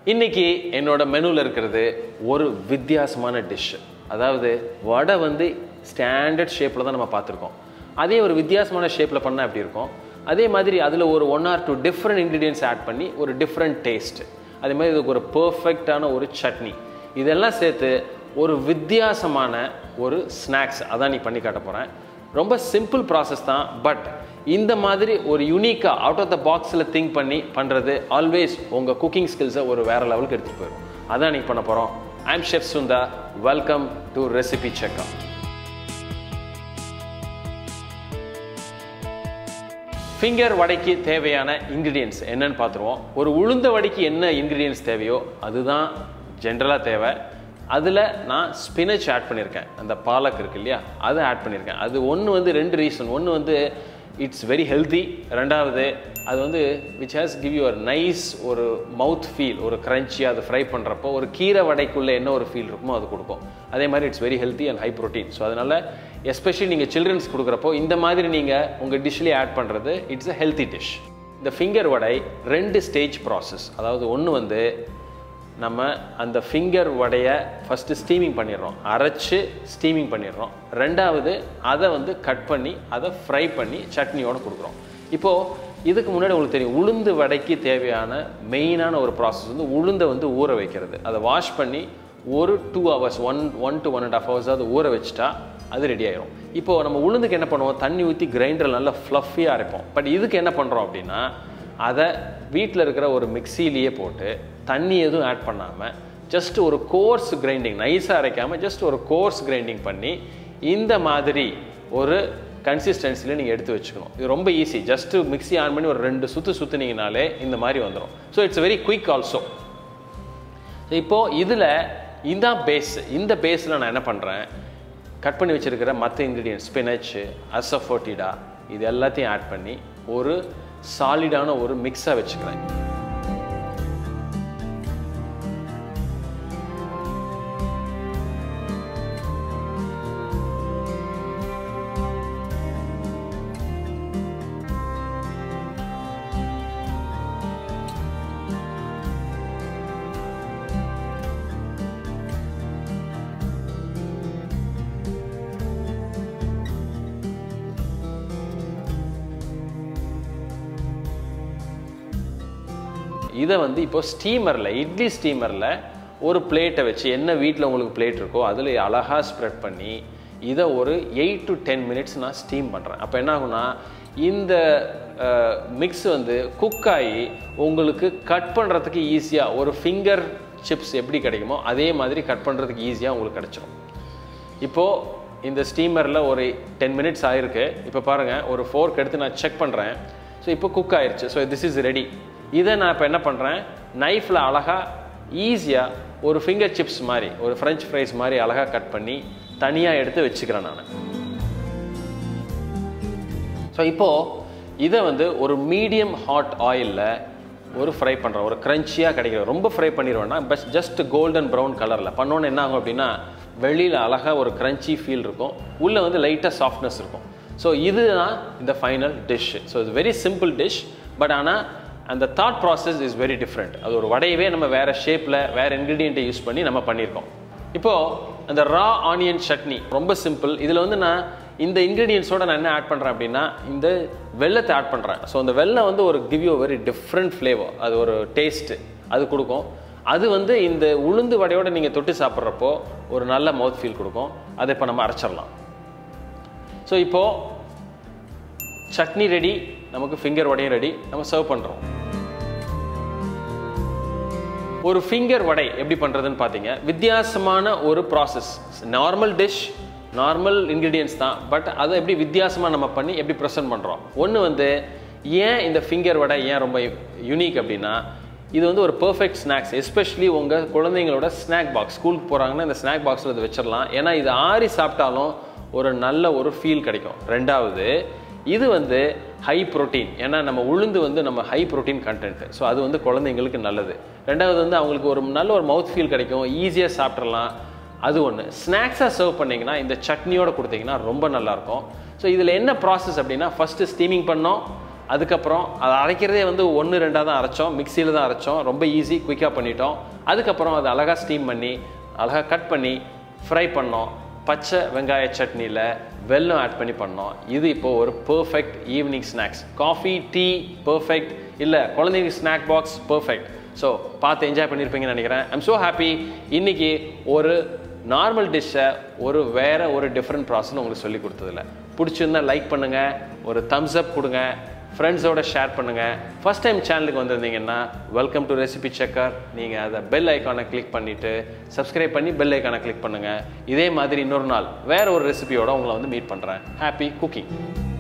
இன்னைக்கு என்னோட மெனுவில் இருக்கிறது ஒரு வித்தியாசமான டிஷ் அதாவது வடை வந்து ஸ்டாண்டர்ட் ஷேப்பில் தான் நம்ம பார்த்துருக்கோம் அதே ஒரு வித்தியாசமான ஷேப்பில் பண்ணால் எப்படி இருக்கும் அதே மாதிரி அதில் ஒரு one or two different ingredients add பண்ணி ஒரு டிஃப்ரெண்ட் டேஸ்ட் அதே மாதிரி இதுக்கு ஒரு பர்ஃபெக்டான ஒரு சட்னி இதெல்லாம் சேர்த்து ஒரு வித்தியாசமான ஒரு ஸ்நாக்ஸ் அதான் நீ பண்ணி காட்ட போகிறேன் ரொம்ப சிம்பிள் ப்ராசஸ் தான் பட் இந்த மாதிரி ஒரு யூனிக்காக அவுட் ஆஃப் த பாக்ஸில் திங்க் பண்ணி பண்ணுறது ஆல்வேஸ் உங்கள் குக்கிங் ஸ்கில்ஸை ஒரு வேறு லெவலுக்கு எடுத்துகிட்டு போயிடும் அதான் இன்னைக்கு பண்ண போகிறோம் I'm chef Sundha welcome to recipe checkup finger வடைக்கு தேவையான இன்க்ரீடியன்ஸ் என்னன்னு பார்த்துருவோம் ஒரு உளுந்த வடைக்கு என்ன இன்க்ரீடியன்ஸ் தேவையோ அதுதான் ஜென்ரலாக தேவை அதில் நான் ஸ்பினச் ஆட் பண்ணியிருக்கேன் அந்த பாலக் இருக்கு இல்லையா அதை ஆட் பண்ணியிருக்கேன் அது ஒன்று வந்து ரெண்டு ரீசன் ஒன்று வந்து இட்ஸ் வெரி ஹெல்த்தி ரெண்டாவது அது வந்து விச் ஹேஸ் கிவ் யூ ஒரு நைஸ் ஒரு மவுத் ஃபீல் ஒரு க்ரன்ச்சியாக அதை ஃப்ரை பண்ணுறப்போ ஒரு கீரை வடைக்குள்ளே என்ன ஒரு ஃபீல் இருக்குமோ அது கொடுக்கும் அதே மாதிரி it's very healthy and high protein so அதனால் எஸ்பெஷலி நீங்கள் சில்ட்ரன்ஸ் கொடுக்குறப்போ இந்த மாதிரி நீங்கள் உங்கள் டிஷ்லேயே ஆட் பண்ணுறது இட்ஸ் அ ஹெல்த்தி டிஷ் இந்த ஃபிங்கர் வடை ரெண்டு ஸ்டேஜ் ப்ராசஸ் அதாவது ஒன்று வந்து நம்ம அந்த ஃபிங்கர் வடையை ஃபஸ்ட்டு ஸ்டீமிங் பண்ணிடுறோம் அரைச்சு ஸ்டீமிங் பண்ணிடுறோம் ரெண்டாவது அதை வந்து கட் பண்ணி அதை ஃப்ரை பண்ணி சட்னியோடு கொடுக்குறோம் இப்போது இதுக்கு முன்னாடி உங்களுக்கு தெரியும் உளுந்து வடைக்கு தேவையான மெயினான ஒரு ப்ராசஸ் வந்து உளுந்தை வந்து ஊற வைக்கிறது அதை வாஷ் பண்ணி ஒரு two hours one one to one and half hours அது ஊற வச்சுட்டா அது ரெடி ஆயிரும் இப்போது நம்ம உளுந்துக்கு என்ன பண்ணுவோம் தண்ணி ஊற்றி கிரைண்டரில் நல்லா ஃப்ளஃபியாக அரைப்போம் பட் இதுக்கு என்ன பண்ணுறோம் அப்படின்னா அதை வீட்டில் இருக்கிற ஒரு மிக்சிலேயே போட்டு தண்ணி எதுவும் ஆட் பண்ணாமல் ஜஸ்ட் ஒரு கோர்ஸ் கிரைண்டிங் நைஸாக அரைக்காமல் ஜஸ்ட் ஒரு கோர்ஸ் கிரைண்டிங் பண்ணி இந்த மாதிரி ஒரு கன்சிஸ்டன்சியில் நீங்கள் எடுத்து வச்சுக்கணும் இது ரொம்ப ஈஸி ஜஸ்ட்டு மிக்ஸி ஆன் பண்ணி ஒரு ரெண்டு சுற்று சுற்றுனீங்கனாலே இந்த மாதிரி வந்துடும் so it's very quick also இப்போது இதில் இந்த பேஸ் இந்த பேஸில் நான் என்ன பண்ணுறேன் கட் பண்ணி வச்சுருக்கிற மற்ற இன்க்ரீடியன்ட் ஸ்பினச்சு அசஃபோட்டிடா இது எல்லாத்தையும் ஆட் பண்ணி ஒரு சாலிடான ஒரு மிக்ஸாக வச்சுக்கிறேன் இதை வந்து இப்போ ஸ்டீமரில் இட்லி ஸ்டீமரில் ஒரு பிளேட்டை வச்சு என்ன வீட்டில் உங்களுக்கு பிளேட் இருக்கோ அதில் அழகாக ஸ்ப்ரெட் பண்ணி இதை ஒரு எயிட் டு டென் மினிட்ஸ் நான் ஸ்டீம் பண்ணுறேன் அப்போ என்ன ஆகுனா இந்த மிக்ஸ் வந்து குக் ஆகி உங்களுக்கு கட் பண்ணுறதுக்கு ஈஸியாக ஒரு ஃபிங்கர் சிப்ஸ் எப்படி கிடைக்குமோ அதே மாதிரி கட் பண்ணுறதுக்கு ஈஸியாக உங்களுக்கு கிடச்சிரும் இப்போது இந்த ஸ்டீமரில் ஒரு டென் மினிட்ஸ் ஆயிருக்கு இப்போ பாருங்கள் ஒரு ஃபோர்க் எடுத்து நான் செக் பண்ணுறேன் ஸோ இப்போ குக் ஆயிடுச்சு ஸோ திஸ் இஸ் ரெடி இதை நான் இப்போ என்ன பண்ணுறேன் நைஃப்பில் அழகாக ஈஸியாக ஒரு ஃபிங்கர் சிப்ஸ் மாதிரி ஒரு ஃப்ரெஞ்ச் ஃப்ரைஸ் மாதிரி அழகாக கட் பண்ணி தனியாக எடுத்து வச்சுக்கிறேன் நான் ஸோ இப்போது இதை வந்து ஒரு மீடியம் ஹாட் ஆயிலில் ஒரு ஃப்ரை பண்ணுறோம் ஒரு க்ரன்ச்சியாக கிடைக்கிற ரொம்ப ஃப்ரை பண்ணிடுவேன்னா பஸ் ஜஸ்ட் கோல்டன் ப்ரௌன் கலரில் பண்ணோன்னு என்ன ஆகும் அப்படின்னா வெளியில் அழகாக ஒரு க்ரன்ச்சி ஃபீல் இருக்கும் உள்ளே வந்து லைட்டாக சாஃப்ட்னஸ் இருக்கும் ஸோ இதுதான் இந்த ஃபைனல் டிஷ் ஸோ இது வெரி சிம்பிள் டிஷ் பட் ஆனால் அந்த thought process is very different அது ஒரு வடையவே நம்ம வேறு ஷேப்பில் வேறு இன்க்ரீடியண்ட்டை யூஸ் பண்ணி நம்ம பண்ணியிருக்கோம் இப்போது அந்த ரா ஆனியன் சட்னி ரொம்ப சிம்பிள் இதில் வந்து நான் இந்த இன்க்ரீடியன்ஸோட நான் என்ன ஆட் பண்ணுறேன் அப்படின்னா இந்த வெள்ளத்தை ஆட் பண்ணுறேன் ஸோ அந்த வெள்ளம் வந்து ஒரு give you very different flavour அது ஒரு டேஸ்ட்டு அது கொடுக்கும் அது வந்து இந்த உளுந்து வடையோடு நீங்கள் தொட்டு சாப்பிட்றப்போ ஒரு நல்ல மவுத் ஃபீல் கொடுக்கும் அதை இப்போ நம்ம அரைச்சிடலாம் ஸோ இப்போது சட்னி ரெடி நமக்கு ஃபிங்கர் வடையும் ரெடி நம்ம சர்வ் பண்ணுறோம் ஒரு ஃபிங்கர் வடை எப்படி பண்ணுறதுன்னு பார்த்தீங்க வித்தியாசமான ஒரு process normal dish normal ingredients தான் பட் அதை எப்படி வித்தியாசமாக நம்ம பண்ணி எப்படி ப்ரெசென்ட் பண்ணுறோம் ஒன்று வந்து ஏன் இந்த ஃபிங்கர் வடை ஏன் ரொம்ப யூனிக் அப்படின்னா இது வந்து ஒரு பர்ஃபெக்ட் ஸ்நாக்ஸ் எஸ்பெஷலி உங்கள் குழந்தைங்களோட ஸ்நாக் பாக்ஸ் ஸ்கூலுக்கு போகிறாங்கன்னா இந்த ஸ்நாக் பாக்ஸில் இதை வச்சிடலாம் ஏன்னா இது ஆறி சாப்பிட்டாலும் ஒரு நல்ல ஒரு ஃபீல் கிடைக்கும் ரெண்டாவது இது வந்து ஹை ப்ரோட்டீன் ஏன்னா நம்ம உளுந்து வந்து நம்ம ஹை ப்ரோட்டீன் கண்டென்ட் ஸோ அது வந்து குழந்தைங்களுக்கு நல்லது ரெண்டாவது வந்து அவங்களுக்கு ஒரு நல்ல ஒரு மவுத் ஃபீல் கிடைக்கும் ஈஸியாக சாப்பிட்றலாம் அது ஒன்று ஸ்நாக்ஸாக சர்வ் பண்ணிங்கன்னா இந்த சட்னியோட கொடுத்தீங்கன்னா ரொம்ப நல்லாயிருக்கும் ஸோ இதில் என்ன ப்ராசஸ் அப்படின்னா ஃபஸ்ட்டு ஸ்டீமிங் பண்ணோம் அதுக்கப்புறம் அதை அரைக்கிறதே வந்து ஒன்று ரெண்டாக தான் அரைச்சோம் மிக்சியில் தான் அரைச்சோம் ரொம்ப ஈஸி குயிக்காக பண்ணிட்டோம் அதுக்கப்புறம் அதை அழகாக ஸ்டீம் பண்ணி அழகாக கட் பண்ணி ஃப்ரை பண்ணோம் பச்சை வெங்காய சட்னியில் வெல்லம் ஆட் பண்ணி பண்ணோம் இது இப்போ ஒரு perfect evening snacks coffee tea perfect இல்லை குழந்தைங்க ஸ்நாக் பாக்ஸ் பர்ஃபெக்ட் ஸோ பார்த்து என்ஜாய் பண்ணியிருப்பீங்கன்னு நினைக்கிறேன் ஐம் ஸோ ஹாப்பி இன்னைக்கு ஒரு நார்மல் டிஷ்ஷை ஒரு வேற ஒரு டிஃப்ரெண்ட் ப்ராசஸ் உங்களுக்கு சொல்லி கொடுத்ததில்ல பிடிச்சிருந்தா லைக் பண்ணுங்கள் ஒரு தம்ஸ் அப் கொடுங்க ஃப்ரெண்ட்ஸோட ஷேர் பண்ணுங்கள் ஃபஸ்ட் டைம் சேனலுக்கு வந்திருந்தீங்கன்னா வெல்கம் டு ரெசிபி செக்கர் நீங்கள் அதை பெல் ஐக்கானை கிளிக் பண்ணிவிட்டு சப்ஸ்கிரைப் பண்ணி பெல் ஐக்கானை கிளிக் பண்ணுங்கள் இதே மாதிரி இன்னொரு நாள் வேற ஒரு ரெசிபியோட உங்களை வந்து மீட் பண்ணுறேன் ஹாப்பி குக்கிங்